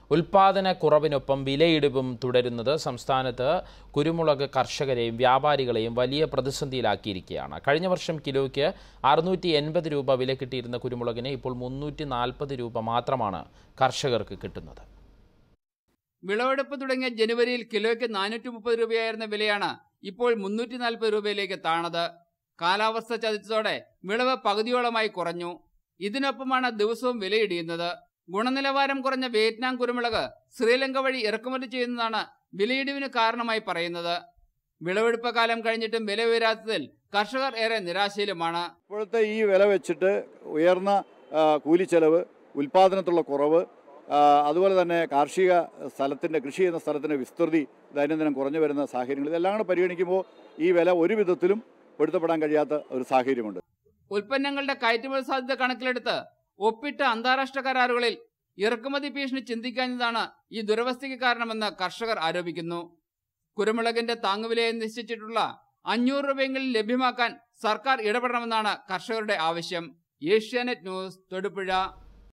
ഉൽപാദന കുറവിനൊപ്പം വിലയിടിവും തുടരുന്നത് സംസ്ഥാനത്ത് കുരുമുളക് കർഷകരെയും വ്യാപാരികളെയും വലിയ പ്രതിസന്ധിയിലാക്കിയിരിക്കുകയാണ് കഴിഞ്ഞ വർഷം കിലോയ്ക്ക് അറുന്നൂറ്റി എൺപത് രൂപ വില കിട്ടിയിരുന്ന കുരുമുളകിന് ഇപ്പോൾ മുന്നൂറ്റി നാൽപ്പത് രൂപ മാത്രമാണ് കർഷകർക്ക് കിട്ടുന്നത് വിളവെടുപ്പ് തുടങ്ങിയ ജനുവരിയിൽ കിലോയ്ക്ക് നാനൂറ്റി മുപ്പത് രൂപയായിരുന്ന വിലയാണ് ഇപ്പോൾ മുന്നൂറ്റി നാൽപ്പത് രൂപയിലേക്ക് താണത് കാലാവസ്ഥ ചതിച്ചതോടെ വിളവ് പകുതിയോളമായി കുറഞ്ഞു ഇതിനൊപ്പമാണ് ദിവസവും വിലയിടിയുന്നത് ഗുണനിലവാരം കുറഞ്ഞ വിയറ്റ്നാം കുരുമുളക് ശ്രീലങ്ക വഴി ഇറക്കുമതി ചെയ്യുന്നതാണ് വിലയിടിവിന് കാരണമായി പറയുന്നത് വിളവെടുപ്പ് കാലം കഴിഞ്ഞിട്ടും വില ഉയരാത്തതിൽ കർഷകർ ഏറെ നിരാശയിലുമാണ് ഇപ്പോഴത്തെ ഈ വില വെച്ചിട്ട് ഉയർന്ന ആ, കൂലിച്ചെലവ് ഉൽപാദനത്തിലുള്ള കുറവ് ആ, അതുപോലെ തന്നെ കാർഷിക സ്ഥലത്തിൻ്റെ കൃഷി ചെയ്യുന്ന സ്ഥലത്തിൻ്റെ വിസ്തൃതി ദൈനംദിനം കുറഞ്ഞു വരുന്ന സാഹചര്യങ്ങൾ ഇതെല്ലാം കൂടെ പരിഗണിക്കുമ്പോൾ ഈ വില ഒരു വിധത്തിലും പൊരുത്തപ്പെടാൻ കഴിയാത്ത ഒരു സാഹചര്യമുണ്ട് ഉൽപ്പന്നങ്ങളുടെ കയറ്റുമതി സാധ്യത കണക്കിലെടുത്ത് ഒപ്പിട്ട അന്താരാഷ്ട്ര കരാറുകളിൽ ഇറക്കുമതി ഭീഷണി ചിന്തിക്കാഞ്ഞതാണ് ഈ ദുരവസ്ഥയ്ക്ക് കാരണമെന്ന് കർഷകർ ആരോപിക്കുന്നു കുരുമുളകിന്റെ താങ്ങുവിലയെ നിശ്ചയിച്ചിട്ടുള്ള അഞ്ഞൂറ് രൂപയെങ്കിലും ലഭ്യമാക്കാൻ സർക്കാർ ഇടപെടണമെന്നാണ് കർഷകരുടെ ആവശ്യം ഏഷ്യാനെറ്റ് ന്യൂസ് തൊടുപുഴ